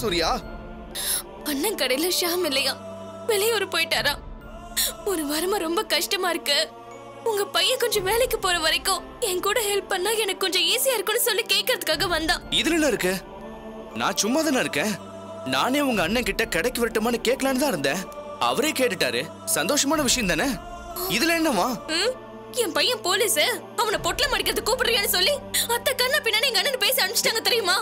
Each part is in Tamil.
சூர்யா அண்ணன் கடையில ஷாம் இல்லையா வெளியூர் போயிட்டாரா ஒரு வாரமா ரொம்ப கஷ்டமா இருக்கு உங்க பையன் கொஞ்சம் வேலைக்கு போற வரைக்கும் என் கூட ஹெல்ப் பண்ணா எனக்கு கொஞ்சம் ஈஸியா இருக்கும்னு சொல்லி கேட்கறதுக்காக வந்தான் இதுல என்ன இருக்கு நான் சும்மா தானே இருக்கேன் நானே உங்க அண்ணன் கிட்ட கடைக்கு வரட்டுமான்னு கேட்கலான்னு தான் இருந்தேன் அவரே கேட்டுட்டாரு சந்தோஷமான விஷயம் தானே இதுல என்னவா ம்? என் பையன் போலீஸ் அவனை பொட்டலம் அடிக்கிறது கூப்பிடுறியான்னு சொல்லி அத்தை கண்ணா பின்னாடி எங்க அண்ணன் பேசி அனுப்பிச்சிட்டாங்க தெரியுமா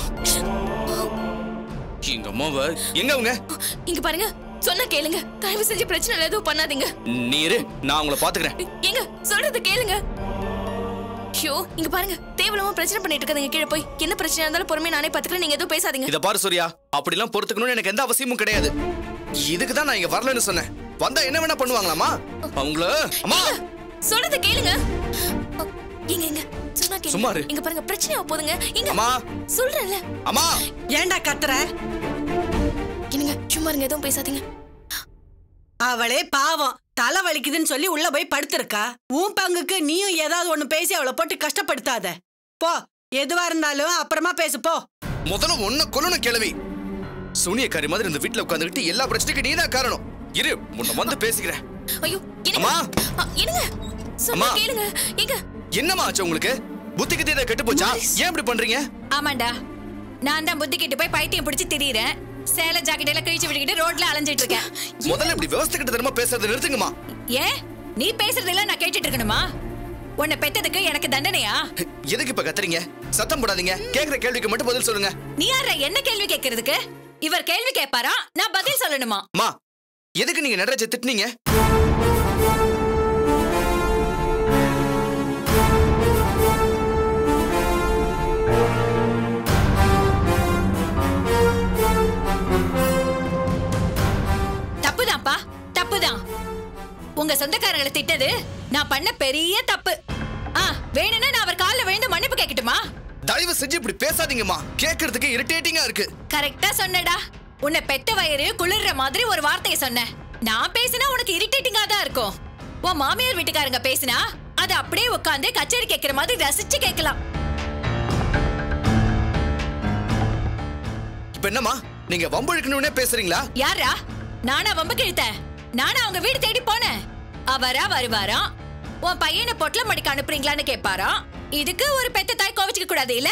எங்க அம்மாவ எங்க அவங்க இங்க பாருங்க சொன்னா கேளுங்க தயவு செஞ்சு பிரச்சனை இல்ல எதுவும் பண்ணாதீங்க நீ இரு நான் உங்களை பாத்துக்கிறேன் ஏங்க சொல்றது கேளுங்க ஐயோ இங்க பாருங்க தேவையில்லாம பிரச்சனை பண்ணிட்டு இருக்காதீங்க கீழே போய் என்ன பிரச்சனை இருந்தாலும் பொறுமையா நானே பாத்துக்கிறேன் நீங்க எதுவும் பேசாதீங்க இத பாரு சூர்யா அப்படிலாம் பொறுத்துக்கணும்னு எனக்கு எந்த அவசியமும் கிடையாது இதுக்கு தான் நான் இங்க வரலன்னு சொன்னேன் வந்தா என்ன வேணா பண்ணுவாங்களாமா அவங்கள அம்மா சொல்றது கேளுங்க இங்க இங்க சொன்னா சும்மா இரு. கேளுங்க இங்க பாருங்க பிரச்சனை போதுங்க இங்க அம்மா சொல்றேன்ல அம்மா ஏன்டா கத்துற என்னங்க சும்மா இருங்க எதுவும் பேசாதீங்க அவளே பாவம் தலை வலிக்குதுன்னு சொல்லி உள்ள போய் படுத்திருக்கா உன் பங்குக்கு நீயும் ஏதாவது ஒண்ணு பேசி அவளை போட்டு கஷ்டப்படுத்தாத போ எதுவா இருந்தாலும் அப்புறமா பேசு போ முதல்ல ஒன்ன கொல்லணும் கிழவி சூனியக்காரி மாதிரி இந்த வீட்ல உட்காந்துக்கிட்டு எல்லா பிரச்சனைக்கும் நீதான் காரணம் இரு உன்னை வந்து பேசிக்கிறேன் ஐயோ என்னங்க அம்மா. அ, என்னங்க சொன்னா அம்மா. கேளுங்க எங்க என்னம்மா ஆச்சு உங்களுக்கு புத்திக்கு தீர கெட்டு போச்சா ஏன் இப்படி பண்றீங்க ஆமாண்டா நான் தான் புத்தி கிட்ட போய் பைத்தியம் பிடிச்சு திரியிறேன் சேலை ஜாக்கெட் எல்லாம் கிழிச்சு விட்டுக்கிட்டு ரோட்ல அலைஞ்சிட்டு இருக்கேன் முதல்ல இப்படி விவசாய கிட்ட தரமா பேசுறதை நிறுத்துங்கம்மா ஏன் நீ பேசுறதெல்லாம் நான் கேட்டுட்டு இருக்கணுமா உன்னை பெத்ததுக்கு எனக்கு தண்டனையா எதுக்கு இப்ப கத்துறீங்க சத்தம் போடாதீங்க கேக்குற கேள்விக்கு மட்டும் பதில் சொல்லுங்க நீ யார என்ன கேள்வி கேட்கறதுக்கு இவர் கேள்வி கேட்பாரா நான் பதில் சொல்லணுமா அம்மா எதுக்கு நீங்க நடராஜ திட்டுனீங்க தப்புதான்ப்பா தப்புதான் உங்க சொந்தக்காரங்களை திட்டது நான் பண்ண பெரிய தப்பு ஆ வேணும்னா நான் அவர் கால்ல விழுந்து மன்னிப்பு கேட்கட்டுமா தயவு செஞ்சு இப்படி பேசாதீங்கம்மா கேக்குறதுக்கு இரிட்டேட்டிங்கா இருக்கு கரெக்டா சொன்னடா உன்னை பெத்த வயிறு குளிர்ற மாதிரி ஒரு வார்த்தையை சொன்னேன் நான் பேசினா உனக்கு இரிட்டேட்டிங்கா தான் இருக்கும் உன் மாமியார் வீட்டுக்காரங்க பேசினா அது அப்படியே உட்காந்து கச்சேரி கேட்கிற மாதிரி ரசிச்சு கேட்கலாம் இப்ப என்னம்மா நீங்க வம்புழுக்கணும்னே பேசுறீங்களா யாரா நானா வம்பு கிழித்தேன் நானா அவங்க வீடு தேடி போனேன் அவரா வருவாராம் உன் பையனை பொட்டலம் மடிக்க அனுப்புறீங்களான்னு கேட்பாராம் இதுக்கு ஒரு பெத்த தாய் கோவிச்சுக்க கூடாது இல்ல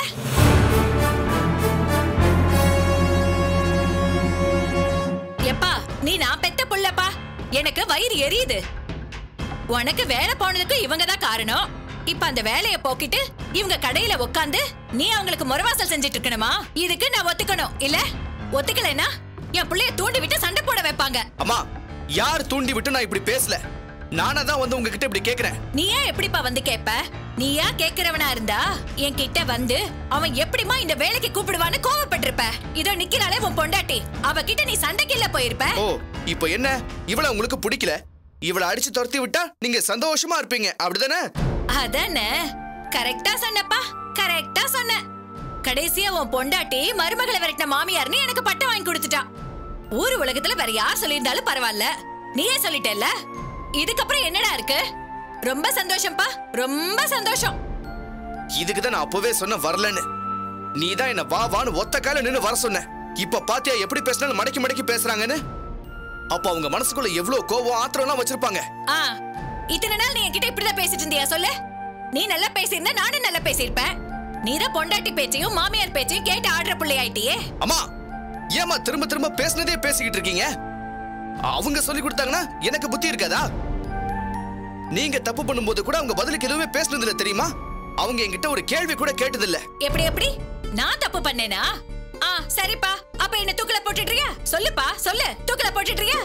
எப்பா நீ நான் பெத்த புள்ளப்பா எனக்கு வயிறு எரியுது உனக்கு வேலை போனதுக்கு இவங்க தான் காரணம் இப்ப அந்த வேலைய போக்கிட்டு இவங்க கடையில உட்காந்து நீ அவங்களுக்கு முறவாசல் செஞ்சுட்டு இருக்கணுமா இதுக்கு நான் ஒத்துக்கணும் இல்ல ஒத்துக்கலைன்னா என் புள்ளைய தூண்டி விட்டு சண்டை போட வைப்பாங்க அம்மா யார் தூண்டி விட்டு நான் இப்படி பேசல நானா தான் வந்து உங்ககிட்ட இப்படி கேக்குறேன் நீ ஏன் எப்படிப்பா வந்து கேப்ப நீயா கேக்குறவனா இருந்தா என் கிட்ட வந்து அவன் எப்படிமா இந்த வேலைக்கு கூப்பிடுவான்னு கோவப்பட்டிருப்ப இதோ நிக்கிறாளே உன் பொண்டாட்டி அவ கிட்ட நீ சண்டைக்கு இல்ல போயிருப்ப ஓ இப்போ என்ன இவள உங்களுக்கு பிடிக்கல இவளை அடிச்சு துரத்தி விட்டா நீங்க சந்தோஷமா இருப்பீங்க அப்படிதானே அதானே கரெக்டா சொன்னப்பா கரெக்டா சொன்ன கடைசியா உன் பொண்டாட்டி மருமகளை விரட்டின மாமியார்னு எனக்கு பட்டம் வாங்கி கொடுத்துட்டா ஊர் உலகத்துல வேற யார் சொல்லியிருந்தாலும் பரவாயில்ல நீயே சொல்லிட்டல்ல இதுக்கப்புறம் என்னடா இருக்கு ரொம்ப சந்தோஷம்ப்பா ரொம்ப சந்தோஷம் இதுக்கு தான் நான் அப்பவே சொன்ன வரலன்னு நீ தான் என்ன வா வான்னு ஒத்த கால நின்னு வர சொன்ன இப்ப பாத்தியா எப்படி பேசினாலும் மடக்கி மடக்கி பேசுறாங்கன்னு அப்ப அவங்க மனசுக்குள்ள எவ்வளவு கோவம் ஆத்திரம்லாம் வச்சிருப்பாங்க ஆ இத்தனை நாள் நீ என்கிட்ட இப்படிதான் பேசிட்டு இருந்தியா சொல்லு நீ நல்லா பேசியிருந்தா நானும் நல்லா பேசியிருப்பேன் நீதான் பொண்டாட்டி பேச்சையும் மாமியார் பேச்சையும் கேட்டு ஆடுற பிள்ளையாயிட்டியே அம்மா ஏமா திரும்ப திரும்ப பேசுனதே பேசிக்கிட்டு இருக்கீங்க அவங்க சொல்லி கொடுத்தாங்கன்னா எனக்கு புத்தி இருக்காதா நீங்க தப்பு பண்ணும்போது கூட அவங்க பதிலுக்கு எதுவுமே பேசுனது இல்ல தெரியுமா அவங்க என்கிட்ட ஒரு கேள்வி கூட கேட்டது இல்ல எப்படி எப்படி நான் தப்பு பண்ணேனா ஆ சரிப்பா அப்ப என்ன தூக்கல போட்டுடுறியா சொல்லுப்பா சொல்லு தூக்கல போட்டுடுறியா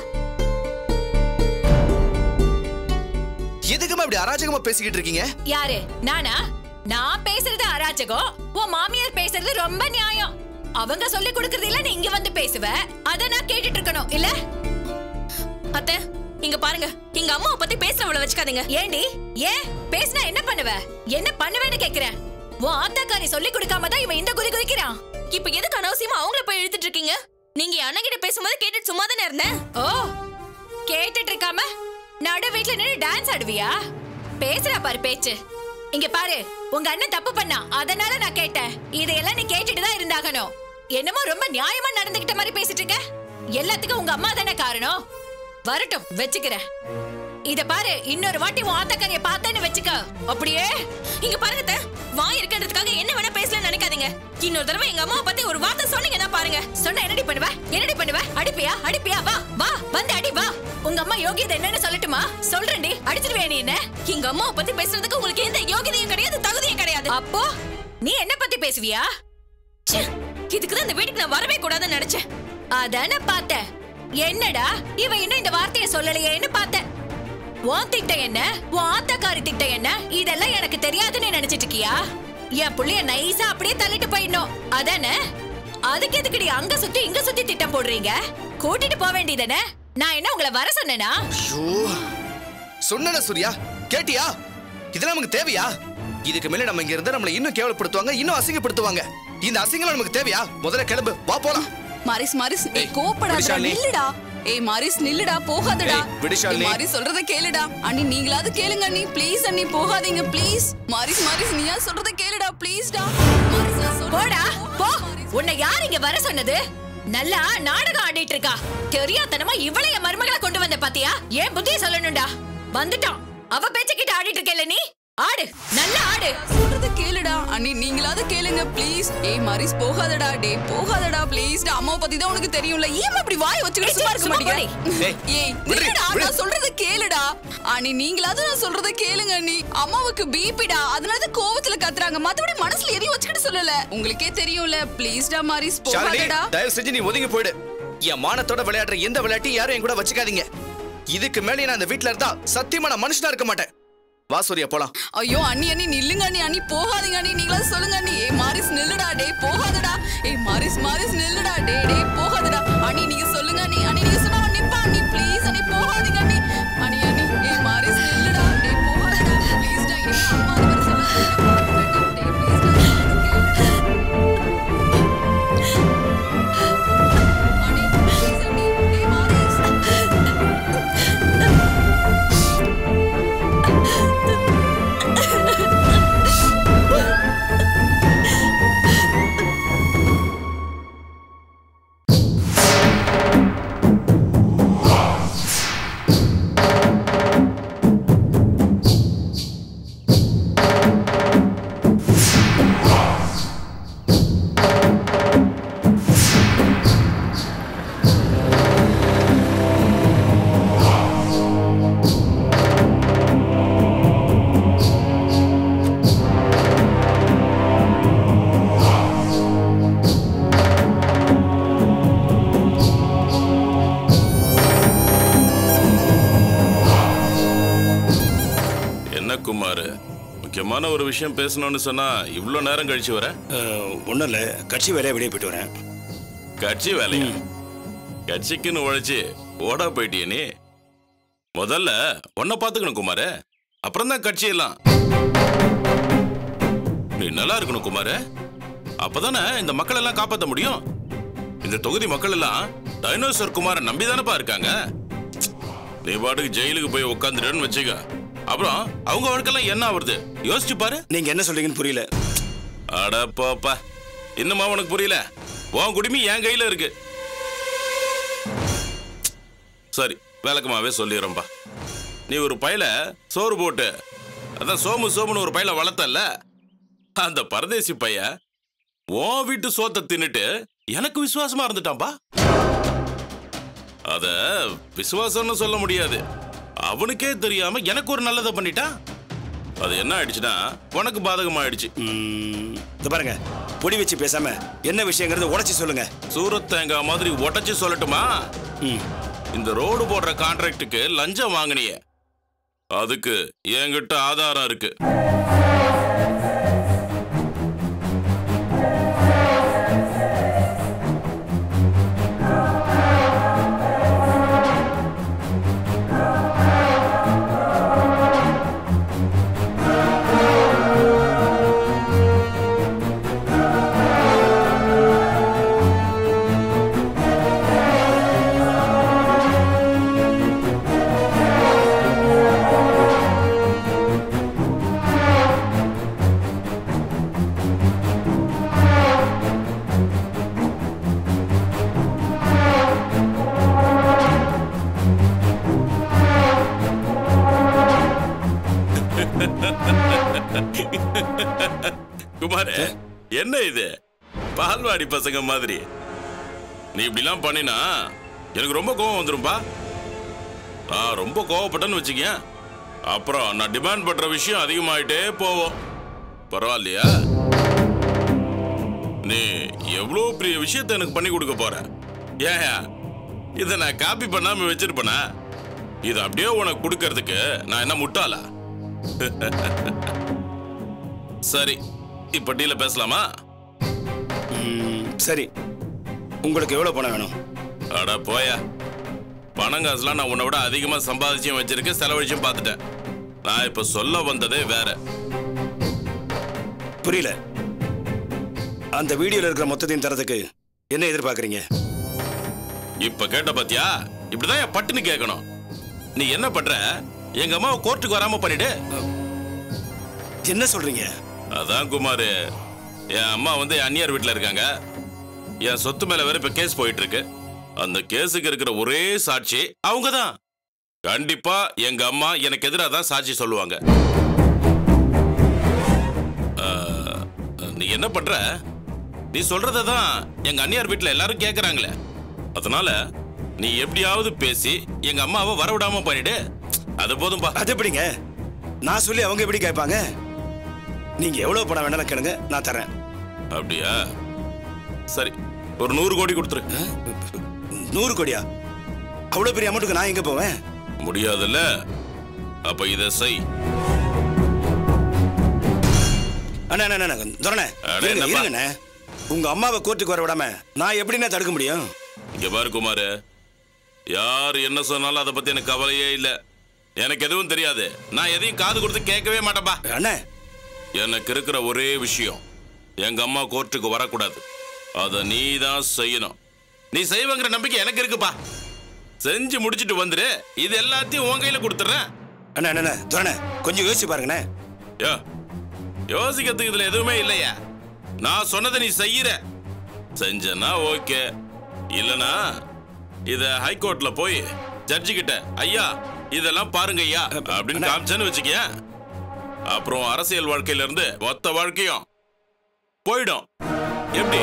எதுக்குமா இப்படி அராஜகமா பேசிக்கிட்டு இருக்கீங்க யாரு நானா நான் பேசுறது அராஜகம் உன் மாமியார் பேசுறது ரொம்ப நியாயம் அவங்க சொல்லி கொடுக்கறதில்ல நீ இங்க வந்து பேசுவ அத நான் கேட்டுட்டு இருக்கணும் இல்ல அத்தை இங்க பாருங்க எங்க அம்மாவை பத்தி பேசுறவள வச்சுக்காதீங்க ஏண்டி ஏன் பேசினா என்ன பண்ணுவ என்ன பண்ணுவேன்னு கேக்குறேன் உன் ஆத்தாக்காரி சொல்லி கொடுக்காம தான் இவன் இந்த குதி குதிக்கிறான் இப்ப எதுக்கு அனாவசியமா அவங்கள போய் இழுத்துட்டு இருக்கீங்க நீங்க என் அண்ணன் கிட்ட பேசும்போது கேட்டுட்டு சும்மா தானே இருந்தேன் ஓ கேட்டுட்டு இருக்காம நடு வீட்ல நின்னு டான்ஸ் ஆடுவியா பேசுறா பாரு பேச்சு இங்க பாரு உங்க அண்ணன் தப்பு பண்ணா அதனால நான் கேட்டேன் இதையெல்லாம் நீ கேட்டுட்டு தான் இருந்தாகணும் என்னமோ ரொம்ப நியாயமா நடந்துகிட்ட மாதிரி பேசிட்டு இருக்க எல்லாத்துக்கும் உங்க அம்மா தானே காரணம் வரட்டும் வச்சுக்கிறேன் இத பாரு இன்னொரு வாட்டி உன் ஆத்தக்காரிய பார்த்தேன்னு வச்சுக்க அப்படியே இங்க பாருங்க அத்தை, வாய் இருக்குன்றதுக்காக என்ன வேணா பேசலாம்னு நினைக்காதீங்க இன்னொரு தடவை எங்க அம்மாவை பத்தி ஒரு வார்த்தை சொன்னீங்கன்னா பாருங்க சொன்ன என்னடி பண்ணுவ என்னடி பண்ணுவ அடிப்பியா அடிப்பியா வா வா வந்து அடி வா உங்க அம்மா யோகியதை என்னன்னு சொல்லட்டுமா சொல்றேன்டி அடிச்சிருவே நீ என்ன எங்க அம்மாவை பத்தி பேசுறதுக்கு உங்களுக்கு எந்த யோகிதையும் கிடையாது தகுதியும் கிடையாது அப்போ நீ என்ன பத்தி பேசுவியா ச்சே, இதுக்கு தான் இந்த வீட்டுக்கு நான் வரவே கூடாதுன்னு நினைச்சேன் அதானே பார்த்தேன் என்னடா இவ இன்னும் இந்த வார்த்தைய சொல்லலையேன்னு பார்த்தேன் உன் திட்டம் என்ன உன் ஆத்தக்காரி திட்டம் என்ன இதெல்லாம் எனக்கு தெரியாதுன்னு நினைச்சிட்டு இருக்கியா என் புள்ளைய நைஸா அப்படியே தள்ளிட்டு போயிடணும் அதானே அதுக்கு எதுக்குடி அங்க சுத்தி இங்க சுத்தி திட்டம் போடுறீங்க கூட்டிட்டு போக வேண்டியதானே நான் என்ன உங்களை வர சொன்னேனா ஐயோ சொன்னல சூர்யா கேட்டியா இதெல்லாம் நமக்கு தேவையா இதுக்கு மேல நம்ம இங்க இருந்தா நம்மளை இன்னும் கேவலப்படுத்துவாங்க இன்னும் அசிங்கப்படுத்துவாங்க இந்த அசிங்கம் நமக்கு தேவையா முதல்ல கிளம்பு வா போலாம் மாரிஸ் மாரிஸ் ஏய், ஏய் கோபப்படாதடா விடுஷாலினி. நில்லுடா ஏய் மாரிஸ் நில்லுடா போகாதடா ஏய், விடுஷாலினி. ஏய், மாரிஸ் சொல்றத கேளுடா அண்ணி நீங்களாவது கேளுங்க அண்ணி ப்ளீஸ் அண்ணி போகாதீங்க ப்ளீஸ் மாரிஸ் மாரிஸ் நீயா சொல்றத கேளுடா ப்ளீஸ்டா மாரிஸ் நான் சொல்றத போடா போ மாரிஸ். உன்னை யார் இங்க வர சொன்னது நல்லா நாடகம் ஆடிட்டு இருக்கா தெரியாதனமா இவளைய மருமகளை கொண்டு வந்த பாத்தியா ஏன் புத்திய சொல்லணும்டா வந்துட்டான் அவ பேச்சக்கிட்ட ஆடிட்டு இருக்கல நீ ஆடு நல்லா ஆடு சொல்றத கேளுடா அண்ணி நீங்களாவது கேளுங்க ப்ளீஸ் ஏய் மாரிஸ் போகாதடா டேய் போகாதடா ப்ளீஸ்டா அம்மாவை பத்தி தான் உனக்கு தெரியும்ல ஏன் இப்படி வாய் வச்சுக்கிட்டு சும்மா இருக்க சும்மா மாட்டீங்க ஏய், ஏய் விடுடி, நில்லுடா விடு. நான் சொல்றத கேளுடா அண்ணி நீங்களாவது நான் சொல்றத கேளுங்க அண்ணி அம்மாவுக்கு பிபிடா அதனால தான் கோவத்துல கத்துறாங்க மத்தபடி மனசுல எதையும் வச்சுக்கிட்டு சொல்லல உங்களுக்கே தெரியும்ல ப்ளீஸ்டா மாரிஸ் ஷாலினி போகாதடா தயவு செஞ்சு நீ ஒதுங்கி போயிடு என் மானத்தோட விளையாடுற எந்த விளையாட்டையும் யாரும் என் கூட வச்சுக்காதீங்க இதுக்கு மேலே நான் அந்த வீட்ல இருந்தா சத்தியமா நான் மனுஷனா இருக்க மாட்டேன் வா சூர்யா போலாம் ஐயோ அண்ணி அண்ணி நில்லுங்க அண்ணி அண்ணி போகாதீங்க அண்ணி நீங்களாவது சொல்லுங்க அண்ணி ஏய் மாரிஸ் நில்லுடா டேய் போகாதடா ஏய் மாரிஸ் மாரிஸ் நில்லுடா டேய் டேய் போகாதடா அண்ணி நீங்க சொல்லுங்க அண்ணி அண்ணி நீங்க சொன்னா அவன் நிப்பா அண்ணி ப்ளீஸ் அண்ணி போகாதீங்க அண்ணி அண்ணி அண்ணி ஏய் மாரிஸ் நில்லுடா டேய் போகாதடா ப்ளீஸ் டா இனி அம்மா அது வர சொல்லுங்க டேய் ப்ளீஸ் டா அண்ணி ப்ளீஸ் அண்ணி டேய் மாரிஸ் என்ன குமார் முக்கியமான ஒரு விஷயம் பேசணும்னு சொன்னா இவ்வளோ நேரம் கழிச்சு வர ஒன்றும் இல்லை கட்சி வேலையை வெளியே போயிட்டு வரேன் கட்சி வேலையா கட்சிக்குன்னு உழைச்சி ஓடா போயிட்டியே நீ முதல்ல உன்னை பார்த்துக்கணும் குமார் அப்புறம் தான் கட்சி எல்லாம் நீ நல்லா இருக்கணும் குமார் அப்பதானே இந்த மக்கள் எல்லாம் காப்பாற்ற முடியும் இந்த தொகுதி மக்கள் எல்லாம் டைனோசர் குமாரை நம்பி தானப்பா இருக்காங்க நீ பாட்டுக்கு ஜெயிலுக்கு போய் உட்காந்துட்டேன்னு வச்சுக்க அப்புறம் அவங்க வாழ்க்கைலாம் என்ன ஆகுறது யோசிச்சு பாரு நீங்கள் என்ன சொல்றீங்கன்னு புரியல அட போப்பா இன்னுமா உனக்கு புரியல உன் குடுமி என் கையில இருக்கு சரி விளக்கமாவே சொல்லிடுறேன்பா நீ ஒரு பையல சோறு போட்டு அதான் சோமு சோமுன்னு ஒரு பையல வளர்த்தல்ல அந்த பரதேசி பையன் உன் வீட்டு சோத்தை தின்னுட்டு எனக்கு விசுவாசமா இருந்துட்டான்பா அத விசுவாசம்னு சொல்ல முடியாது அவனுக்கே தெரியாம எனக்கு ஒரு நல்லதை பண்ணிட்டான் அது என்ன ஆயிடுச்சுன்னா உனக்கு பாதகமாயிடுச்சு ம், இது பாருங்க பொடி வச்சு பேசாம என்ன விஷயங்கிறத உடைச்சி சொல்லுங்க சூரத் தேங்காய் மாதிரி உடைச்சு சொல்லட்டுமா ம், இந்த ரோடு போடுற கான்ட்ராக்டுக்கு லஞ்சம் வாங்கினிய அதுக்கு என்கிட்ட ஆதாரம் இருக்கு குமார் என்ன இது பால்வாடி பசங்க மாதிரி நீ இப்படிலாம் பண்ணினா எனக்கு ரொம்ப கோவம் வந்துரும்பா நான் ரொம்ப கோவப்பட்டேன்னு வச்சுக்கேன் அப்புறம் நான் டிமாண்ட் பண்ற விஷயம் அதிகமாயிட்டே போவோம் பரவாயில்லையா நீ எவ்வளோ பெரிய விஷயத்தை எனக்கு பண்ணி கொடுக்க போற ஏன் இதை நான் காப்பி பண்ணாம வச்சிருப்பேனா இது அப்படியே உனக்கு கொடுக்கறதுக்கு நான் என்ன முட்டாளா சரி இப்ப டீல பேசலாமா ம், சரி உங்களுக்கு எவ்வளவு பணம் வேணும் அட போயா பணம் காசுலாம் நான் உன்னை விட அதிகமா சம்பாதிச்சும் வச்சிருக்கேன் செலவழிச்சும் பார்த்துட்டேன் நான் இப்ப சொல்ல வந்ததே வேற புரியல அந்த வீடியோல இருக்கிற மொத்தத்தையும் தரதுக்கு என்ன எதிர்பார்க்கறீங்க இப்ப கேட்ட பாத்தியா இப்படிதான் என் பட்டுன்னு கேட்கணும் நீ என்ன பண்ற எங்க அம்மாவை கோர்ட்டுக்கு வராம பண்ணிடு என்ன சொல்றீங்க அதான் குமார் என் அம்மா வந்து என் அந்நியார் வீட்டில் இருக்காங்க என் சொத்து மேல வேற இப்ப கேஸ் போயிட்டு இருக்கு அந்த கேஸுக்கு இருக்கிற ஒரே சாட்சி அவங்க தான் கண்டிப்பா எங்க அம்மா எனக்கு எதிராக தான் சாட்சி சொல்லுவாங்க ஆஹ், நீ என்ன பண்ற நீ சொல்றத தான் எங்க அந்நியார் வீட்டில் எல்லாரும் கேட்கறாங்களே அதனால நீ எப்படியாவது பேசி எங்க அம்மாவை வரவிடாம பண்ணிடு அது போதும்பா அது எப்படிங்க நான் சொல்லி அவங்க எப்படி கேட்பாங்க நீங்க எவ்வளவு பணம் வேணாலும் கேளுங்க நான் தரேன் அப்படியா சரி ஒரு நூறு கோடி கொடுத்துரு நூறு கோடியா அவ்வளவு பெரிய அமௌண்ட்டுக்கு நான் எங்க போவேன் முடியாதுல்ல அப்ப இத செய் அண்ணா அண்ணா, அண்ணா துரணே அடே, இருங்க என்னப்பா? இருங்கண்ணே உங்க அம்மாவை கோர்ட்டுக்கு வர விடாம நான் எப்படிண்ணே தடுக்க முடியும் இங்க பாரு குமாரு யார் என்ன சொன்னாலும் அதை பத்தி எனக்கு கவலையே இல்ல எனக்கு எதுவும் தெரியாது நான் எதையும் காது கொடுத்து கேட்கவே மாட்டேன்பா அண்ணே எனக்கு இருக்கிற ஒரே விஷயம் எங்க அம்மா கோர்ட்டுக்கு வரக்கூடாது அதை நீ தான் செய்யணும் நீ செய்வங்கிற நம்பிக்கை எனக்கு இருக்குப்பா செஞ்சு முடிச்சிட்டு வந்துரு இது எல்லாத்தையும் உன் கையில கொடுத்துறேன் அண்ணா அண்ணா, அண்ணா துரணே கொஞ்சம் யோசிச்சு பாருங்கண்ணே யோ யோசிக்கிறதுக்கு இதுல எதுவுமே இல்லையா நான் சொன்னதை நீ செய்யற செஞ்சனா ஓகே இல்லனா இத ஹைகோர்ட்ல போய் ஜட்ஜி கிட்ட ஐயா இதெல்லாம் பாருங்க ஐயா அப்படின்னு அண்ணா. காமிச்சேன்னு வச்சுக்கிய அப்புறம் அரசியல் வாழ்க்கையில இருந்து மொத்த வாழ்க்கையும் போயிடும் எப்படி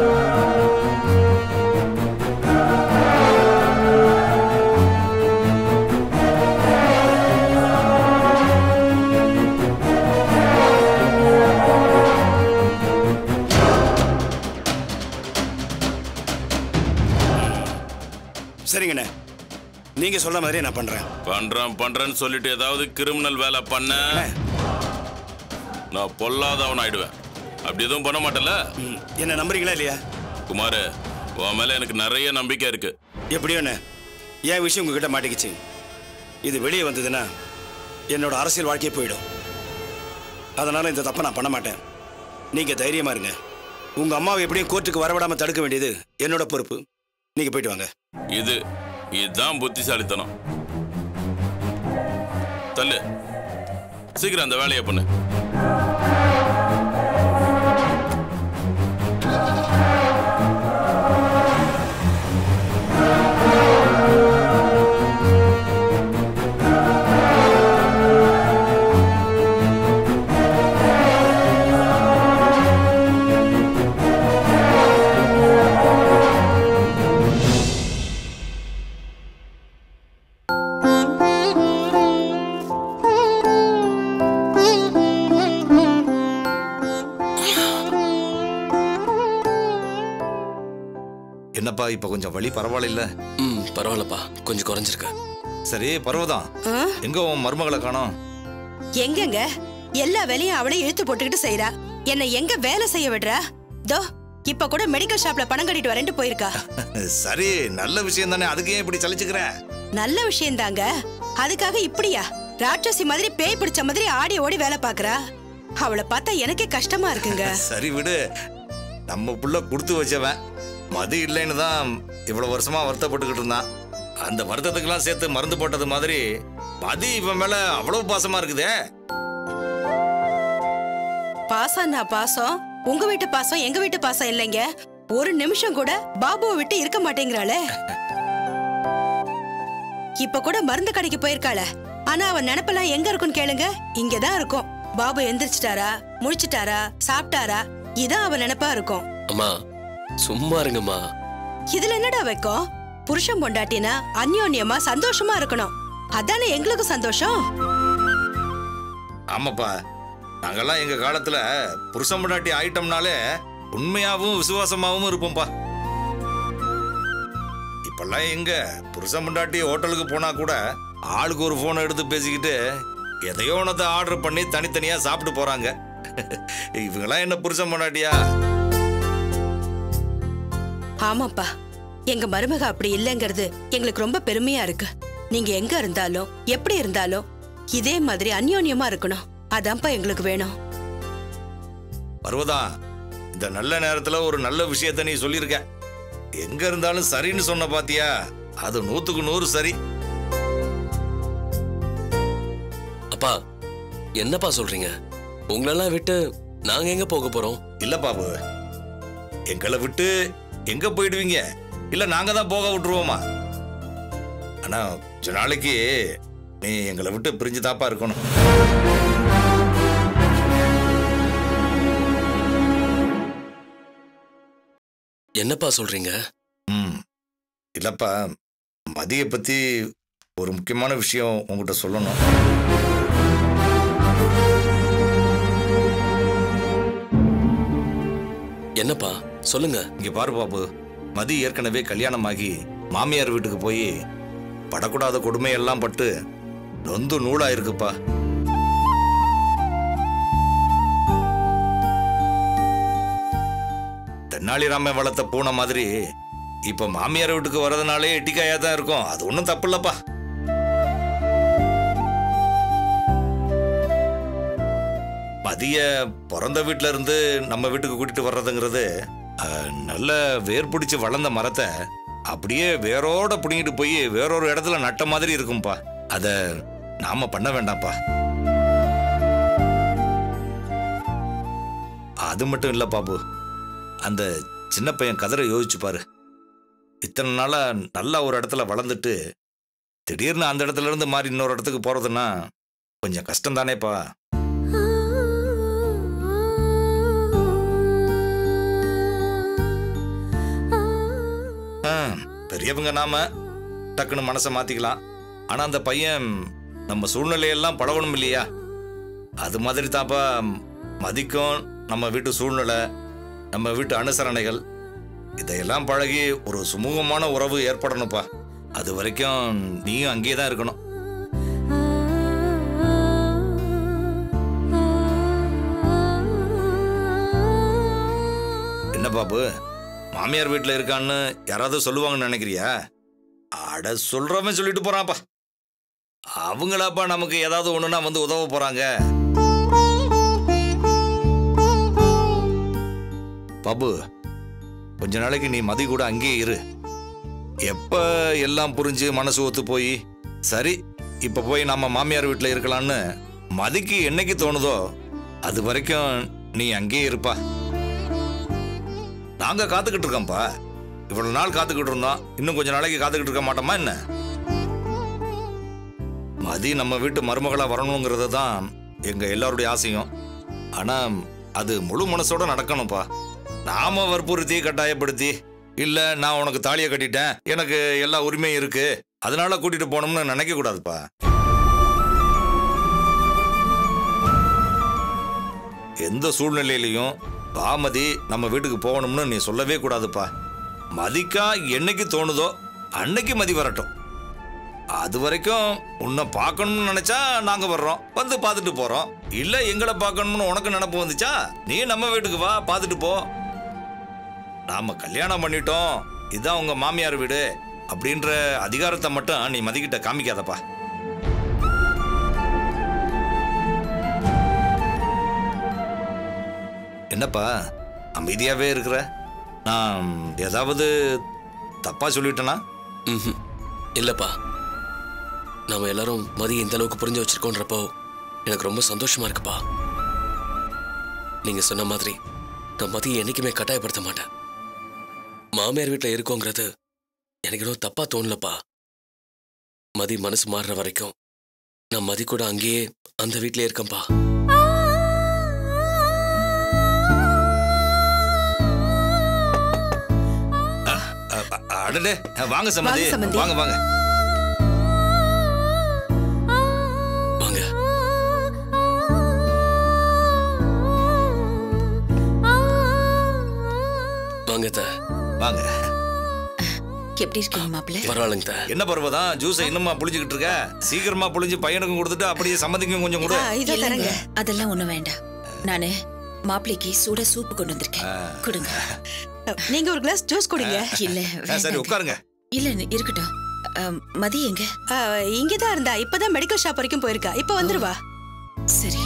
சரிங்கண்ணே நீங்க சொல்ற மாதிரியே நான் பண்றேன் பண்றேன் பண்றேன்னு சொல்லிட்டு ஏதாவது கிரிமினல் வேலை பண்ண அண்ணே, நான் பொல்லாதவன் ஆயிடுவேன் அப்படி எதுவும் பண்ண மாட்டேன்ல ம், என்ன நம்புறீங்களா இல்லையா குமார் உன் மேல எனக்கு நிறைய நம்பிக்கை இருக்கு எப்படியோ அண்ணே என் விஷயம் உங்ககிட்ட மாட்டிக்கிச்சு இது வெளியே வந்ததுன்னா என்னோட அரசியல் வாழ்க்கையே போயிடும் அதனால இந்த தப்பை நான் பண்ண மாட்டேன் நீங்க தைரியமா இருங்க உங்க அம்மாவை எப்படியும் கோர்ட்டுக்கு வரவிடாம தடுக்க வேண்டியது என்னோட பொறுப்பு நீங்க போயிட்டு வாங்க இது இதுதான் புத்திசாலித்தனம் தள்ளு சீக்கிரம் அந்த வேலையை பண்ணு என்னப்பா இப்ப கொஞ்சம் வலி பரவாயில்ல ம் பரவாயில்லப்பா கொஞ்சம் குறைஞ்சிருக்கு சரி பரவதான் எங்க உன் மருமகளை காணோம் எங்கெங்க எல்லா வேலையும் அவளே இழுத்து போட்டுக்கிட்டு செய்றா என்ன எங்க வேலை செய்ய விடுறா தோ இப்ப கூட மெடிக்கல் ஷாப்ல பணம் கட்டிட்டு வரேன்ட்டு போயிருக்கா சரி நல்ல விஷயம் தானே அதுக்கு ஏன் இப்படி சலிச்சுக்கிற நல்ல விஷயம் தாங்க அதுக்காக இப்படியா ராட்சசி மாதிரி பேய் பிடிச்ச மாதிரி ஆடி ஓடி வேலை பாக்குறா அவளை பார்த்தா எனக்கே கஷ்டமா இருக்குங்க சரி விடு நம்ம புள்ள கொடுத்து வச்சவன் மது இல்லைன்னு தான் இவ்வளவு வருஷமா வருத்தப்பட்டுக்கிட்டு இருந்தான் அந்த வருத்தத்துக்கெல்லாம் சேர்த்து மருந்து போட்டது மாதிரி மதி இவன் மேல அவ்வளவு பாசமா இருக்குதே பாசம்னா பாசம் உங்க வீட்டு பாசம் எங்க வீட்டு பாசம் இல்லைங்க ஒரு நிமிஷம் கூட பாபுவை விட்டு இருக்க மாட்டேங்கிறாளே இப்ப கூட மருந்து கடைக்கு போயிருக்காள ஆனா அவன் நினப்பெல்லாம் எங்க இருக்கும்னு கேளுங்க இங்கதான் இருக்கும் பாபு எந்திரிச்சிட்டாரா முழிச்சிட்டாரா சாப்பிட்டாரா இதான் அவன் நினைப்பா இருக்கும் அம்மா சும்மா இருங்கம்மா இதுல என்னடா வைக்கும் புருஷன் பொண்டாட்டினா அந்யோன்யமா சந்தோஷமா இருக்கணும் அதானே எங்களுக்கு சந்தோஷம் ஆமாப்பா நாங்கெல்லாம் எங்க காலத்துல புருஷன் பொண்டாட்டி ஆயிட்டோம்னாலே உண்மையாவும் விசுவாசமாவும் இருப்போம்ப்பா இப்பெல்லாம் எங்க புருஷன் பொண்டாட்டி ஹோட்டலுக்கு போனா கூட ஆளுக்கு ஒரு போனை எடுத்து பேசிக்கிட்டு எதையோ ஒன்றத்தை ஆர்டர் பண்ணி தனித்தனியா சாப்பிட்டு போறாங்க இவங்கெல்லாம் என்ன புருஷன் பொண்டாட்டியா ஆமாப்பா எங்க மருமக அப்படி இல்லைங்கிறது எங்களுக்கு ரொம்ப பெருமையா இருக்கு நீங்க எங்க இருந்தாலும் எப்படி இருந்தாலும் இதே மாதிரி அந்யோன்யமா இருக்கணும் அதான்ப்பா எங்களுக்கு வேணும் பர்வதா இந்த நல்ல நேரத்துல ஒரு நல்ல விஷயத்த நீ சொல்லியிருக்க எங்க இருந்தாலும் சரின்னு சொன்ன பாத்தியா அது நூத்துக்கு நூறு சரி அப்பா என்னப்பா சொல்றீங்க உங்களெல்லாம் விட்டு நாங்க எங்க போக போறோம் இல்ல பாபு எங்களை விட்டு எங்க போயிடுவீங்க இல்ல நாங்க தான் போக விட்டுருவோமா ஆனா கொஞ்ச நாளைக்கு நீ எங்களை விட்டு பிரிஞ்சு தாப்பா இருக்கணும் என்னப்பா சொல்றீங்க ம் இல்லப்பா மதியை பத்தி ஒரு முக்கியமான விஷயம் உங்ககிட்ட சொல்லணும் என்னப்பா சொல்லுங்க இங்க பாரு பாபு மதி ஏற்கனவே கல்யாணமாகி மாமியார் வீட்டுக்கு போய் படக்கூடாத கொடுமையெல்லாம் பட்டு நொந்து நூலா இருக்குப்பா தென்னாலிராம வளர்த்த பூனை மாதிரி இப்ப மாமியார் வீட்டுக்கு வர்றதுனாலே எட்டிக்காயா தான் இருக்கும் அது ஒன்றும் தப்பு இல்லப்பா மதிய பிறந்த வீட்ல இருந்து நம்ம வீட்டுக்கு கூட்டிட்டு வர்றதுங்கிறது அஹ், நல்ல வேர் பிடிச்சு வளர்ந்த மரத்தை அப்படியே வேரோட பிடுங்கிட்டு போய் வேறொரு இடத்துல நட்ட மாதிரி இருக்கும்பா அத நாம பண்ண வேண்டாம்ப்பா அது மட்டும் இல்ல பாபு அந்த சின்ன பையன் கதரை யோசிச்சு பாரு இத்தனை நாளா நல்லா ஒரு இடத்துல வளர்ந்துட்டு திடீர்னு அந்த இடத்துல இருந்து மாறி இன்னொரு இடத்துக்கு போறதுன்னா கொஞ்சம் கஷ்டம் தானேப்பா ஆ, பெரியவங்க நாம டக்குன்னு மனசை மாத்திக்கலாம் ஆனா அந்த பையன் நம்ம சூழ்நிலையெல்லாம் பழகணும் இல்லையா அது மாதிரி தான்ப்பா மதிக்கும் நம்ம வீட்டு சூழ்நிலை நம்ம வீட்டு அனுசரணைகள் இதையெல்லாம் பழகி ஒரு சுமூகமான உறவு ஏற்படணும்ப்பா அது வரைக்கும் நீயும் அங்கேயே தான் இருக்கணும் என்ன பாபு மாமியார் வீட்டில் இருக்கான்னு யாராவது சொல்லுவாங்கன்னு நினைக்கிறியா அட சொல்றவன் சொல்லிட்டு போறான்ப்பா அவங்களாப்பா நமக்கு ஏதாவது ஒண்ணுனா வந்து உதவ போறாங்க பாபு கொஞ்ச நாளைக்கு நீ மதி கூட அங்கேயே இரு எப்ப எல்லாம் புரிஞ்சு மனசு ஒத்து போய் சரி இப்ப போய் நம்ம மாமியார் வீட்டில் இருக்கலாம்னு மதிக்கு என்னைக்கு தோணுதோ அது வரைக்கும் நீ அங்கேயே இருப்பா நாங்க காத்துக்கிட்டு இருக்கோம்ப்பா இவ்வளவு நாள் காத்துக்கிட்டு இருந்தோம் இன்னும் கொஞ்ச நாளைக்கு காத்துக்கிட்டு இருக்க மாட்டோமா என்ன மதி நம்ம வீட்டு மருமகளா வரணுங்கிறது தான் எங்க எல்லாருடைய ஆசையும் ஆனா அது முழு மனசோட நடக்கணும்ப்பா நாம வற்புறுத்தி கட்டாயப்படுத்தி இல்ல நான் உனக்கு தாலியை கட்டிட்டேன் எனக்கு எல்லா உரிமையும் இருக்கு அதனால கூட்டிட்டு போகணும்னு நினைக்க கூடாதுப்பா எந்த சூழ்நிலையிலையும் பாமதி நம்ம வீட்டுக்கு போகணும்னு நீ சொல்லவே கூடாதுப்பா மதிக்கா என்னைக்கு தோணுதோ அன்னைக்கு மதி வரட்டும் அது வரைக்கும் உன்னை பார்க்கணும்னு நினைச்சா நாங்க வர்றோம் வந்து பார்த்துட்டு போறோம் இல்ல எங்களை பார்க்கணும்னு உனக்கு நினப்பு வந்துச்சா நீ நம்ம வீட்டுக்கு வா பார்த்துட்டு போ நாம கல்யாணம் பண்ணிட்டோம் இதான் உங்க மாமியார் வீடு அப்படின்ற அதிகாரத்தை மட்டும் நீ மதிக்கிட்ட காமிக்காதப்பா என்னப்பா அமைதியாவே இருக்கிற நான் ஏதாவது தப்பா சொல்லிட்டேனா ம்ஹும். இல்லப்பா நாம எல்லாரும் மதிய இந்த அளவுக்கு புரிஞ்சு வச்சிருக்கோன்றப்போ எனக்கு ரொம்ப சந்தோஷமா இருக்குப்பா நீங்க சொன்ன மாதிரி நான் மதியை என்னைக்குமே கட்டாயப்படுத்த மாட்டேன் மாமியார் வீட்டில் இருக்கோங்கிறது எனக்கு இன்னும் தப்பா தோணலப்பா மதி மனசு மாறுற வரைக்கும் நான் மதி கூட அங்கேயே அந்த வீட்லயே இருக்கேன்ப்பா அ- அ- அடடே வாங்க சம்மந்தி வாங்க சம்மந்தி. வாங்க வாங்க வாங்க வாங்க அத்தை. வாங்க எப்படி இருக்கீங்க மாப்பிள்ள பரவாயில்லைங்க அத்தை. என்ன பருவதான் ஜூஸை இன்னுமா புளிஞ்சுக்கிட்டு இருக்க சீக்கிரமா புளிஞ்சு பையனுக்கும் கொடுத்துட்டு அப்படியே சம்மந்திக்கும் கொஞ்சம் கொடு ஆ, இதோ இல்லைங்க தரங்க அதெல்லாம் ஒண்ணும் வேண்டாம் நானு மாப்பிள்ளைக்கு சூட சூப்பு கொண்டு வந்திருக்கேன் கொடுங்க நீங்க ஒரு கிளாஸ் ஜூஸ் குடிங்க இல்ல ஆ, சரி வேண்டாங்க. உட்காருங்க இல்ல இருக்கட்டும் அம், மதி எங்க ஆ, இங்கதான் இருந்தா இப்பதான் மெடிக்கல் ஷாப் வரைக்கும் போயிருக்கா இப்ப வந்துருவா சரி